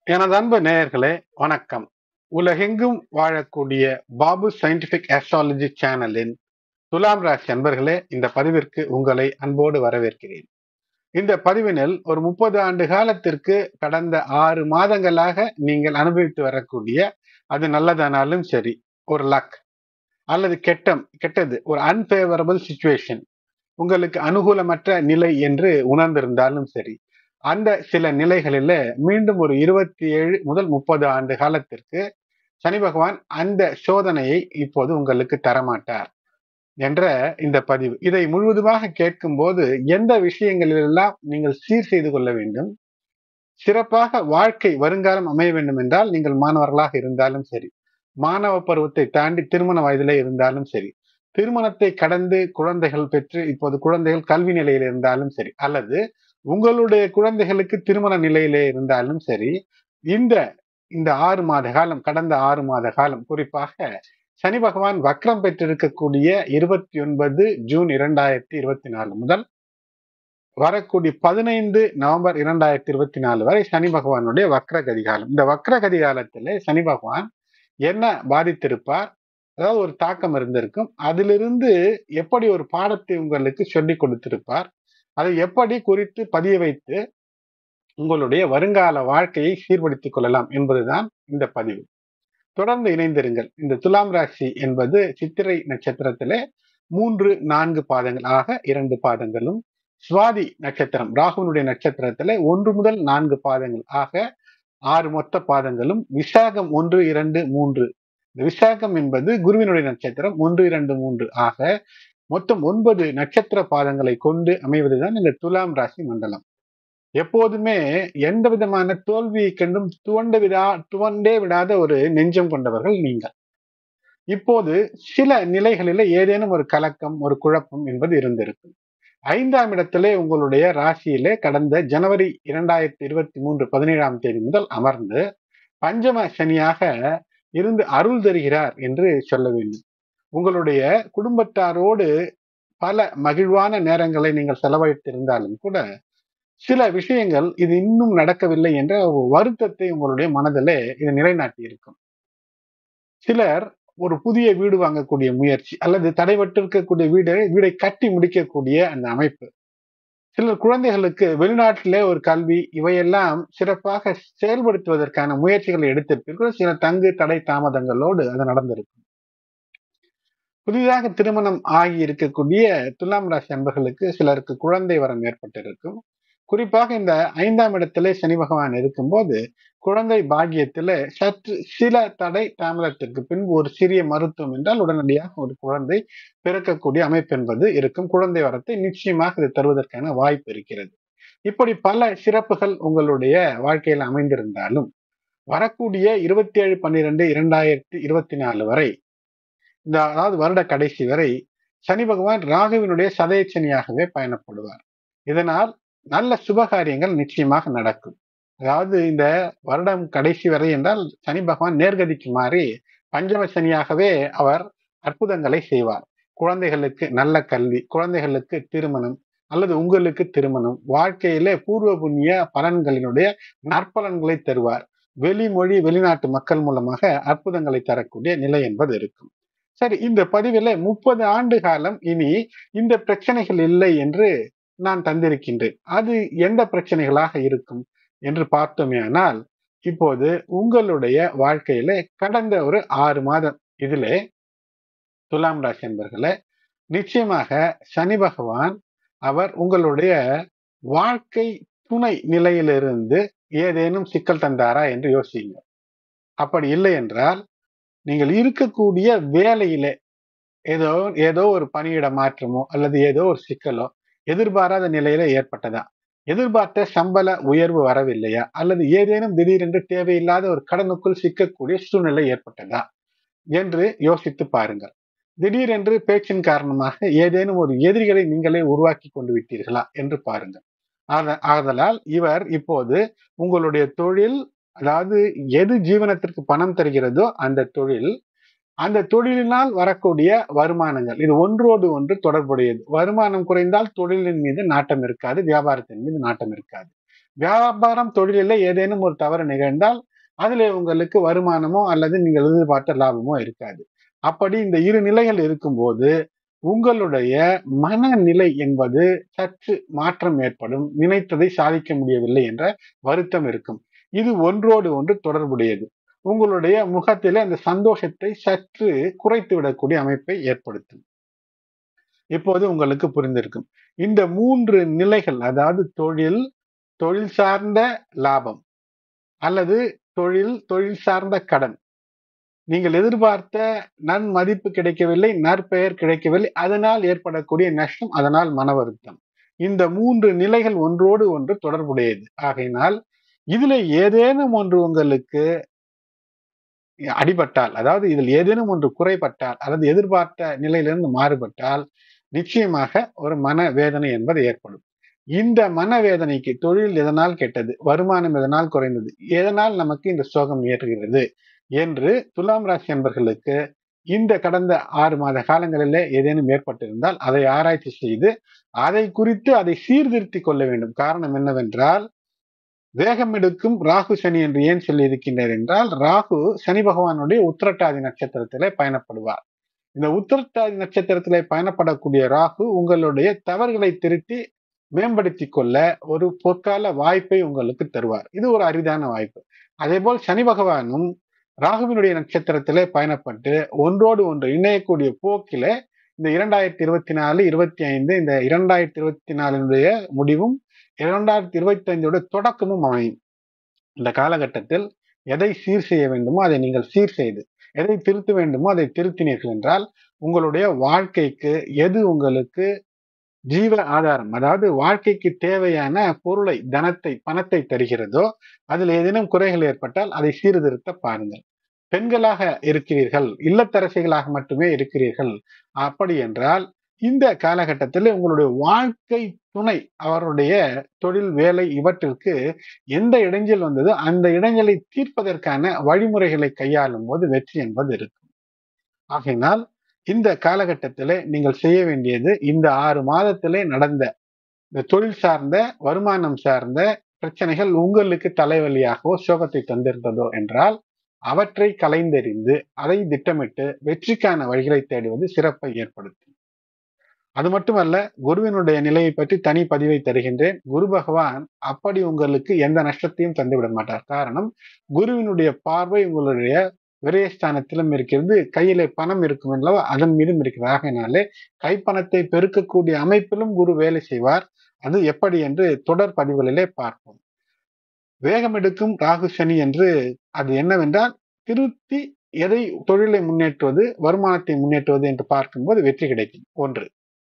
எனது அன்பு நேயர்களே வணக்கம் உலகெங்கும் வாழக்கூடிய பாபு சயின்டிபிக் ஆஸ்ட்ராலஜி சேனலின் துலாம் ராசி அன்பர்களே இந்த பதிவிற்கு உங்களை அன்போடு வரவேற்கிறேன் இந்த பதிவினில் ஒரு முப்பது ஆண்டு காலத்திற்கு கடந்த ஆறு மாதங்களாக நீங்கள் அனுபவித்து வரக்கூடிய அது நல்லதானாலும் சரி ஒரு லக் அல்லது கெட்டம் கெட்டது ஒரு அன்பேவரபிள் சுச்சுவேஷன் உங்களுக்கு அனுகூலமற்ற நிலை என்று உணர்ந்திருந்தாலும் சரி அந்த சில நிலைகளில மீண்டும் ஒரு இருபத்தி ஏழு முதல் முப்பது ஆண்டு காலத்திற்கு சனி பகவான் அந்த சோதனையை இப்போது உங்களுக்கு தரமாட்டார் என்ற இந்த பதிவு இதை முழுவதுமாக கேட்கும்போது எந்த விஷயங்களிலெல்லாம் நீங்கள் சீர் செய்து கொள்ள வேண்டும் சிறப்பாக வாழ்க்கை வருங்காலம் அமைய வேண்டும் என்றால் நீங்கள் மாணவர்களாக இருந்தாலும் சரி மாணவ பருவத்தை தாண்டி திருமண வயதிலே இருந்தாலும் சரி திருமணத்தை கடந்து குழந்தைகள் பெற்று இப்போது குழந்தைகள் கல்வி நிலையில் இருந்தாலும் சரி அல்லது உங்களுடைய குழந்தைகளுக்கு திருமண நிலையிலே இருந்தாலும் சரி இந்த இந்த ஆறு மாத காலம் கடந்த ஆறு மாத காலம் குறிப்பாக சனி பகவான் வக்ரம் பெற்றிருக்கக்கூடிய இருபத்தி ஒன்பது ஜூன் இரண்டாயிரத்தி இருபத்தி நாலு முதல் வரக்கூடிய பதினைந்து நவம்பர் இரண்டாயிரத்தி இருபத்தி நாலு வரை சனி பகவானுடைய வக்ர கதிகாலம் இந்த வக்ர கதிகாலத்திலே சனி பகவான் என்ன பாதித்திருப்பார் அதாவது ஒரு தாக்கம் இருந்திருக்கும் அதிலிருந்து எப்படி ஒரு பாடத்தை உங்களுக்கு சொல்லி கொடுத்திருப்பார் அதை எப்படி குறித்து பதிய வைத்து உங்களுடைய வருங்கால வாழ்க்கையை சீர்படுத்திக் கொள்ளலாம் என்பதுதான் இந்த பதிவு தொடர்ந்து இணைந்திருங்கள் இந்த துலாம் ராசி என்பது சித்திரை நட்சத்திரத்திலே மூன்று நான்கு பாதங்கள் ஆக இரண்டு பாதங்களும் சுவாதி நட்சத்திரம் ராகுனுடைய நட்சத்திரத்திலே ஒன்று முதல் நான்கு பாதங்கள் ஆக ஆறு மொத்த பாதங்களும் விசாகம் ஒன்று இரண்டு மூன்று விசாகம் என்பது குருவினுடைய நட்சத்திரம் ஒன்று இரண்டு மூன்று ஆக மொத்தம் ஒன்பது நட்சத்திர பாதங்களை கொண்டு அமைவதுதான் இந்த துலாம் ராசி மண்டலம் எப்போதுமே எந்த விதமான தோல்வியை கண்டும் துவண்ட விடா துவண்டே விடாத ஒரு நெஞ்சம் கொண்டவர்கள் நீங்கள் இப்போது சில நிலைகளில ஏதேனும் ஒரு கலக்கம் ஒரு குழப்பம் என்பது இருந்திருக்கும் ஐந்தாம் இடத்திலே உங்களுடைய ராசியிலே கடந்த ஜனவரி இரண்டாயிரத்தி இருபத்தி மூன்று பதினேழாம் தேதி முதல் அமர்ந்து பஞ்சம சனியாக இருந்து அருள் தருகிறார் என்று சொல்ல வேண்டும் உங்களுடைய குடும்பத்தாரோடு பல மகிழ்வான நேரங்களை நீங்கள் செலவழித்திருந்தாலும் கூட சில விஷயங்கள் இது இன்னும் நடக்கவில்லை என்ற ஒரு வருத்தத்தை உங்களுடைய மனதிலே இது நிலைநாட்டி இருக்கும் சிலர் ஒரு புதிய வீடு வாங்கக்கூடிய முயற்சி அல்லது தடைபட்டு இருக்கக்கூடிய வீடு வீடை கட்டி முடிக்கக்கூடிய அந்த அமைப்பு சிலர் குழந்தைகளுக்கு வெளிநாட்டிலே ஒரு கல்வி இவையெல்லாம் சிறப்பாக செயல்படுத்துவதற்கான முயற்சிகளை எடுத்திருப்பீர்கள் சில தங்கு தடை தாமதங்களோடு அது நடந்திருக்கும் புதிதாக திருமணம் ஆகி இருக்கக்கூடிய துலாம் ராசி அன்பர்களுக்கு சிலருக்கு குழந்தை வரம் ஏற்பட்டிருக்கும் குறிப்பாக இந்த ஐந்தாம் இடத்திலே சனி பகவான் இருக்கும்போது குழந்தை பாக்கியத்தில சற்று சில தடை தாமதத்திற்கு பின்பு ஒரு சிறிய மருத்துவம் என்றால் உடனடியாக ஒரு குழந்தை பிறக்கக்கூடிய அமைப்பு என்பது இருக்கும் குழந்தை வரத்தை நிச்சயமாக இது தருவதற்கான வாய்ப்பு இருக்கிறது இப்படி பல சிறப்புகள் உங்களுடைய வாழ்க்கையில் அமைந்திருந்தாலும் வரக்கூடிய இருபத்தி ஏழு பன்னிரெண்டு இரண்டாயிரத்தி இருபத்தி நாலு வரை இந்த அதாவது வருட கடைசி வரை சனி பகவான் ராகுவினுடைய சதய சனியாகவே பயணப்படுவார் இதனால் நல்ல சுபகாரியங்கள் நிச்சயமாக நடக்கும் அதாவது இந்த வருடம் கடைசி வரை என்றால் சனி பகவான் நேர்கதிக்கு மாறி பஞ்சம சனியாகவே அவர் அற்புதங்களை செய்வார் குழந்தைகளுக்கு நல்ல கல்வி குழந்தைகளுக்கு திருமணம் அல்லது உங்களுக்கு திருமணம் வாழ்க்கையிலே பூர்வ புண்ணிய பலன்களினுடைய நற்பலன்களை தருவார் வெளிமொழி வெளிநாட்டு மக்கள் மூலமாக அற்புதங்களை தரக்கூடிய நிலை என்பது இருக்கும் சரி இந்த பதிவில் முப்பது ஆண்டு காலம் இனி இந்த பிரச்சனைகள் இல்லை என்று நான் தந்திருக்கின்றேன் அது எந்த பிரச்சனைகளாக இருக்கும் என்று பார்த்தோமேயானால் இப்போது உங்களுடைய வாழ்க்கையில கடந்த ஒரு ஆறு மாதம் இதிலே துலாம் ராசி என்பர்களே நிச்சயமாக சனி பகவான் அவர் உங்களுடைய வாழ்க்கை துணை நிலையிலிருந்து ஏதேனும் சிக்கல் தந்தாரா என்று யோசிங்க அப்படி இல்லை என்றால் நீங்கள் இருக்கக்கூடிய வேலையிலே ஏதோ ஏதோ ஒரு பணியிட மாற்றமோ அல்லது ஏதோ ஒரு சிக்கலோ எதிர்பாராத நிலையில ஏற்பட்டதா எதிர்பார்த்த சம்பள உயர்வு வரவில்லையா அல்லது ஏதேனும் திடீரென்று தேவையில்லாத ஒரு கடனுக்குள் சிக்கக்கூடிய சூழ்நிலை ஏற்பட்டதா என்று யோசித்து பாருங்கள் திடீரென்று பேச்சின் காரணமாக ஏதேனும் ஒரு எதிரிகளை நீங்களே உருவாக்கி கொண்டு விட்டீர்களா என்று பாருங்கள் ஆதலால் இவர் இப்போது உங்களுடைய தொழில் அதாவது எது ஜீவனத்திற்கு பணம் தருகிறதோ அந்த தொழில் அந்த தொழிலினால் வரக்கூடிய வருமானங்கள் இது ஒன்றோடு ஒன்று தொடர்புடையது வருமானம் குறைந்தால் தொழிலின் மீது நாட்டம் இருக்காது வியாபாரத்தின் மீது நாட்டம் இருக்காது வியாபாரம் தொழிலில் ஏதேனும் ஒரு தவறு நிகழ்ந்தால் அதிலே உங்களுக்கு வருமானமோ அல்லது நீங்கள் எதிர்பார்த்த லாபமோ இருக்காது அப்படி இந்த இரு நிலைகள் இருக்கும்போது உங்களுடைய மனநிலை என்பது சற்று மாற்றம் ஏற்படும் நினைத்ததை சாதிக்க முடியவில்லை என்ற வருத்தம் இருக்கும் இது ஒன்றோடு ஒன்று தொடர்புடையது உங்களுடைய முகத்திலே அந்த சந்தோஷத்தை சற்று குறைத்து விடக்கூடிய அமைப்பை ஏற்படுத்தும் இப்போது உங்களுக்கு புரிந்திருக்கும் இந்த மூன்று நிலைகள் அதாவது தொழில் தொழில் சார்ந்த லாபம் அல்லது தொழில் தொழில் சார்ந்த கடன் நீங்கள் எதிர்பார்த்த நன்மதிப்பு கிடைக்கவில்லை நற்பெயர் கிடைக்கவில்லை அதனால் ஏற்படக்கூடிய நஷ்டம் அதனால் மன வருத்தம் இந்த மூன்று நிலைகள் ஒன்றோடு ஒன்று தொடர்புடையது ஆகையினால் இதுல ஏதேனும் ஒன்று உங்களுக்கு அடிபட்டால் அதாவது இதில் ஏதேனும் ஒன்று குறைபட்டால் அல்லது எதிர்பார்த்த நிலையிலிருந்து மாறுபட்டால் நிச்சயமாக ஒரு மன வேதனை என்பது ஏற்படும் இந்த மனவேதனைக்கு தொழில் எதனால் கெட்டது வருமானம் எதனால் குறைந்தது எதனால் நமக்கு இந்த சோகம் ஏற்றுகிறது என்று துலாம் ராசி என்பர்களுக்கு இந்த கடந்த ஆறு மாத காலங்களிலே ஏதேனும் ஏற்பட்டிருந்தால் அதை ஆராய்ச்சி செய்து அதை குறித்து அதை சீர்திருத்திக் கொள்ள வேண்டும் காரணம் என்னவென்றால் வேகம் எடுக்கும் ராகு சனி என்று ஏன் சொல்லி இருக்கின்றார் என்றால் ராகு சனி பகவானுடைய உத்திரட்டாதி நட்சத்திரத்திலே பயணப்படுவார் இந்த உத்திரட்டாதி நட்சத்திரத்திலே பயணப்படக்கூடிய ராகு உங்களுடைய தவறுகளை திருத்தி மேம்படுத்தி கொள்ள ஒரு பொற்கால வாய்ப்பை உங்களுக்கு தருவார் இது ஒரு அரிதான வாய்ப்பு அதே போல் சனி பகவானும் ராகுவினுடைய நட்சத்திரத்திலே பயணப்பட்டு ஒன்றோடு ஒன்று இணையக்கூடிய போக்கில இந்த இரண்டாயிரத்தி இருபத்தி நாலு இருபத்தி ஐந்து இந்த இரண்டாயிரத்தி இருபத்தி நாலினுடைய முடிவும் இரண்டாயிரத்தி இருபத்தி ஐந்தோட தொடக்கமும் அமையும் இந்த காலகட்டத்தில் எதை சீர் செய்ய வேண்டுமோ அதை நீங்கள் சீர் செய்து எதை திருத்த வேண்டுமோ அதை திருத்தினீர்கள் என்றால் உங்களுடைய வாழ்க்கைக்கு எது உங்களுக்கு ஜீவ ஆதாரம் அதாவது வாழ்க்கைக்கு தேவையான பொருளை தனத்தை பணத்தை தருகிறதோ அதில் ஏதேனும் குறைகள் ஏற்பட்டால் அதை சீர்திருத்த பாருங்கள் பெண்களாக இருக்கிறீர்கள் இல்லத்தரசிகளாக மட்டுமே இருக்கிறீர்கள் அப்படி என்றால் இந்த காலகட்டத்தில் உங்களுடைய வாழ்க்கை துணை அவருடைய தொழில் வேலை இவற்றிற்கு எந்த இடைஞ்சல் வந்ததோ அந்த இடைஞ்சலை தீர்ப்பதற்கான வழிமுறைகளை கையாளும் போது வெற்றி என்பது இருக்கும் ஆகையினால் இந்த காலகட்டத்திலே நீங்கள் செய்ய வேண்டியது இந்த ஆறு மாதத்திலே நடந்த இந்த தொழில் சார்ந்த வருமானம் சார்ந்த பிரச்சனைகள் உங்களுக்கு தலைவலியாகவோ சோகத்தை தந்திருந்ததோ என்றால் அவற்றை கலைந்தெறிந்து அதை திட்டமிட்டு வெற்றிக்கான வழிகளை தேடுவது சிறப்பை ஏற்படுத்தும் அது மட்டுமல்ல குருவினுடைய நிலையை பற்றி தனி பதிவை தருகின்றேன் குரு பகவான் அப்படி உங்களுக்கு எந்த நஷ்டத்தையும் தந்துவிட மாட்டார் காரணம் குருவினுடைய பார்வை உங்களுடைய விரயஸ்தானத்திலும் இருக்கிறது கையிலே பணம் இருக்கும் அல்லவா அதன் மீதும் இருக்கிறது ஆகையினாலே கைப்பணத்தை பெருக்கக்கூடிய அமைப்பிலும் குரு வேலை செய்வார் அது எப்படி என்று தொடர் பதிவுகளிலே பார்ப்போம் வேகம் எடுக்கும் ராகு சனி என்று அது என்னவென்றால் திருத்தி எதை தொழிலை முன்னேற்றுவது வருமானத்தை முன்னேற்றுவது என்று பார்க்கும்போது வெற்றி கிடைக்கும் ஒன்று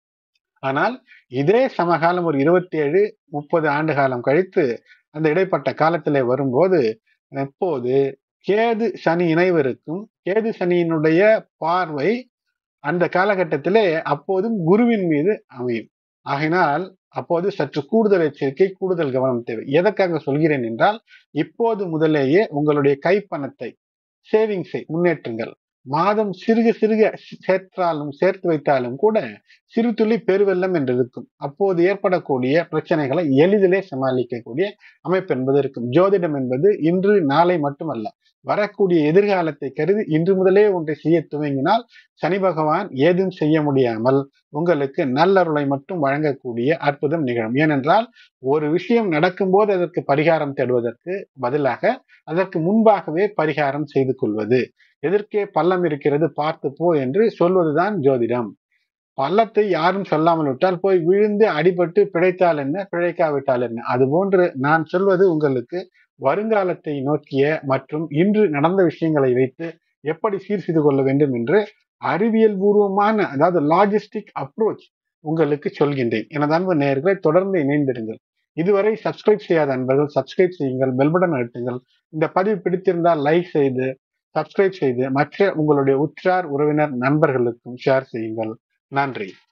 ஆனால் இதே சமகாலம் ஒரு இருபத்தி ஏழு முப்பது ஆண்டு காலம் கழித்து அந்த இடைப்பட்ட காலத்திலே வரும்போது எப்போது கேது சனி இணைவருக்கும் கேது சனியினுடைய பார்வை அந்த காலகட்டத்திலே அப்போதும் குருவின் மீது அமையும் ஆகினால் அப்போது சற்று கூடுதல் எச்சரிக்கை கூடுதல் கவனம் தேவை எதற்காக சொல்கிறேன் என்றால் இப்போது முதலேயே உங்களுடைய கைப்பணத்தை சேவிங்ஸை முன்னேற்றுங்கள் மாதம் சிறுக சிறுக சேர்த்தாலும் சேர்த்து வைத்தாலும் கூட சிறு துளி பெருவெல்லம் என்று இருக்கும் அப்போது ஏற்படக்கூடிய பிரச்சனைகளை எளிதிலே சமாளிக்கக்கூடிய அமைப்பு என்பது இருக்கும் ஜோதிடம் என்பது இன்று நாளை மட்டுமல்ல வரக்கூடிய எதிர்காலத்தை கருதி இன்று முதலே ஒன்றை செய்ய துவங்கினால் சனி பகவான் ஏதும் செய்ய முடியாமல் உங்களுக்கு நல்லருளை மட்டும் வழங்கக்கூடிய அற்புதம் நிகழும் ஏனென்றால் ஒரு விஷயம் நடக்கும்போது அதற்கு பரிகாரம் தேடுவதற்கு பதிலாக அதற்கு முன்பாகவே பரிகாரம் செய்து கொள்வது எதற்கே பள்ளம் இருக்கிறது பார்த்து போ என்று சொல்வதுதான் ஜோதிடம் பள்ளத்தை யாரும் சொல்லாமல் விட்டால் போய் விழுந்து அடிபட்டு பிழைத்தால் என்ன பிழைக்காவிட்டால் என்ன அது போன்று நான் சொல்வது உங்களுக்கு வருங்காலத்தை நோக்கிய மற்றும் இன்று நடந்த விஷயங்களை வைத்து எப்படி சீர் செய்து கொள்ள வேண்டும் என்று அறிவியல் பூர்வமான அதாவது லாஜிஸ்டிக் அப்ரோச் உங்களுக்கு சொல்கின்றேன் எனது அன்பு நேர்களை தொடர்ந்து இணைந்திருங்கள் இதுவரை சப்ஸ்கிரைப் செய்யாத அன்பர்கள் சப்ஸ்கிரைப் செய்யுங்கள் பெல்பட்டன் அழுத்துங்கள் இந்த பதிவு பிடித்திருந்தால் லைக் செய்து சப்ஸ்கிரைப் செய்து மற்ற உங்களுடைய உற்றார் உறவினர் நண்பர்களுக்கும் ஷேர் செய்யுங்கள் நன்றி